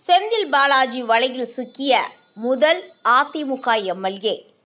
செந்தில் பாலாஜி வலையில் சிக்கிய முதல் அதிமுக எம்எல்ஏ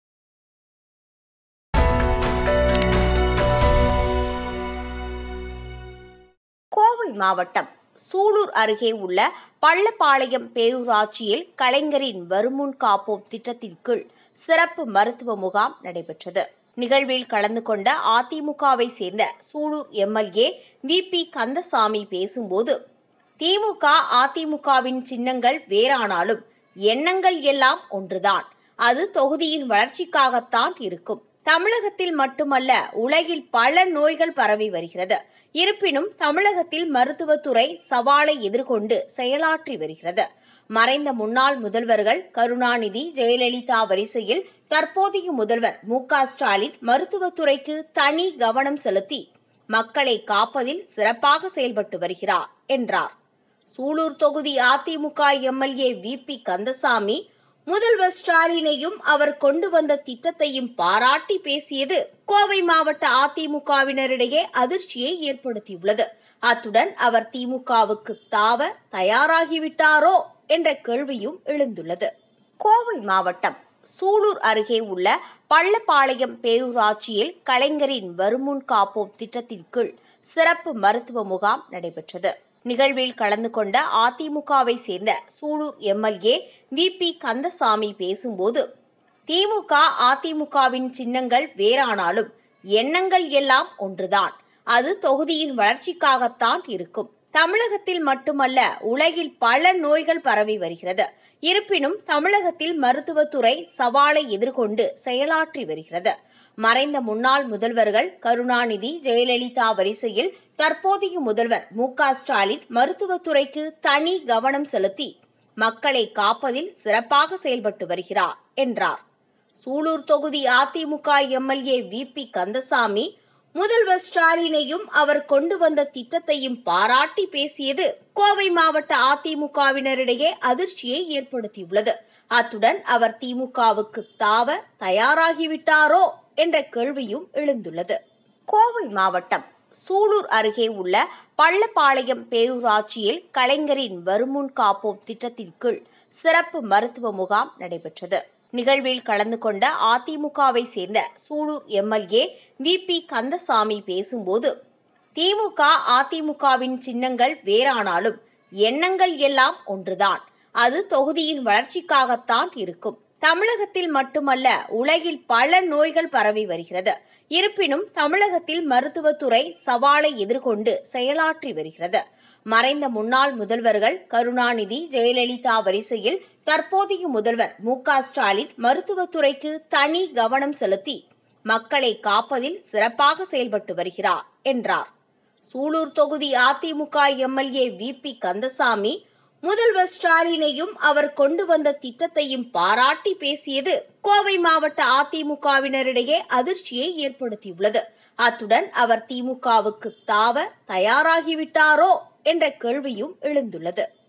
கோவை மாவட்டம் சூலூர் அருகே உள்ள பள்ளப்பாளையம் பேரூராட்சியில் கலைஞரின் வருமுன் காப்போம் திட்டத்தின் கீழ் சிறப்பு மருத்துவ முகாம் நடைபெற்றது நிகழ்வில் கலந்து கொண்ட அதிமுகவை சேர்ந்த Sulur MLA V P Kandasamy பேசும்போது திமுக அதிமுகவின் சின்னங்கள் வேறானாலும் எண்ணங்கள் எல்லாம் ஒன்றுதான் அது தொகுதியின் வளர்ச்சிக்காகத்தான் இருக்கும் தமிழகத்தில் மட்டுமல்ல உலகில் பல நோய்கள் பரவி வருகிறது இருப்பினும் தமிழகத்தில் மருத்துவத்துறை சவாலை எதிர்கொண்டு செயலாற்றி வருகிறது மறைந்த முன்னாள் முதல்வர்கள் கருணாநிதி ஜெயலலிதா வரிசையில் தற்போதைய முதல்வர் மு க ஸ்டாலின் மருத்துவத்துறைக்கு தனி கவனம் செலுத்தி மக்களை காப்பதில் சிறப்பாக செயல்பட்டு வருகிறார் என்றார் சூலூர் தொகுதி AIADMK MLA V P Kandasamy முதல்வர் ஸ்டாலினையும் அவர் கொண்டு வந்த திட்டத்தையும் பாராட்டி பேசியது கோவை மாவட்ட அதிமுகவினரிடையே அதிர்ச்சியை ஏற்படுத்தியுள்ளது அத்துடன் அவர் திமுகவுக்கு தாவ தயாராகிவிட்டாரோ என்ற கேள்வியும் எழுந்துள்ளது கோவை மாவட்டம் சூலூர் அருகே உள்ள பள்ளப்பாளையம் பேரூராட்சியில் கலைஞரின் வருமுன் காப்போம் திட்டத்தின் கீழ் சிறப்பு மருத்துவ முகாம் நடைபெற்றது நிகழ்வில் கலந்து கொண்ட அதிமுகவை சேர்ந்த Sulur MLA V P Kandasamy பேசும்போது திமுக அதிமுகவின் சின்னங்கள் வேறானாலும் எண்ணங்கள் எல்லாம் ஒன்றுதான் அது தொகுதியின் வளர்ச்சிக்காகத்தான் இருக்கும் தமிழகத்தில் மட்டுமல்ல உலகில் பல நோய்கள் பரவி வருகிறது இருப்பினும் தமிழகத்தில் மருத்துவத்துறை சவாலை எதிர்கொண்டு செயலாற்றி வருகிறது மறைந்த முன்னாள் முதல்வர்கள் கருணாநிதி ஜெயலலிதா வரிசையில் தற்போதைய முதல்வர் மு க ஸ்டாலின் மருத்துவத்துறைக்கு தனி கவனம் செலுத்தி மக்களை காப்பதில் சிறப்பாக செயல்பட்டு வருகிறார் என்றார் சூலூர் தொகுதி AIADMK MLA V P Kandasamy முதல்வர் ஸ்டாலினையும் அவர் கொண்டு வந்த திட்டத்தையும் பாராட்டி பேசியது கோவை மாவட்ட அதிமுகவினரிடையே அதிர்ச்சியை ஏற்படுத்தியுள்ளது அத்துடன் அவர் திமுகவுக்கு தாவ தயாராகிவிட்டாரோ என்ற கேள்வியும் எழுந்துள்ளது கோவை மாவட்டம் சூலூர் அருகே உள்ள பள்ளப்பாளையம் பேரூராட்சியில் கலைஞரின் வருமுன் காப்போம் திட்டத்தின் கீழ் சிறப்பு மருத்துவ முகாம் நடைபெற்றது நிகழ்வில் கலந்து கொண்ட அதிமுகவை சேர்ந்த Sulur MLA V P Kandasamy பேசும்போது திமுக அதிமுகவின் சின்னங்கள் வேறானாலும் எண்ணங்கள் எல்லாம் ஒன்றுதான் அது தொகுதியின் வளர்ச்சிக்காகத்தான் இருக்கும் தமிழகத்தில் மட்டுமல்ல உலகில் பல நோய்கள் பரவி வருகிறது இருப்பினும் தமிழகத்தில் மருத்துவத்துறை சவாலை எதிர்கொண்டு செயலாற்றி வருகிறது மறைந்த முன்னாள் முதல்வர்கள் கருணாநிதி ஜெயலலிதா வரிசையில் தற்போதைய முதல்வர் மு க ஸ்டாலின் மருத்துவத்துறைக்கு தனி கவனம் செலுத்தி மக்களை காப்பதில் சிறப்பாக செயல்பட்டு வருகிறார் என்றார் சூலூர் தொகுதி AIADMK MLA V P Kandasamy முதல்வர் ஸ்டாலினையும் அவர் கொண்டு வந்த திட்டத்தையும் பாராட்டி பேசியது கோவை மாவட்ட அதிமுகவினரிடையே அதிர்ச்சியை ஏற்படுத்தியுள்ளது அத்துடன் அவர் திமுகவுக்கு தாவ தயாராகிவிட்டாரோ என்ற கேள்வியும் எழுந்துள்ளது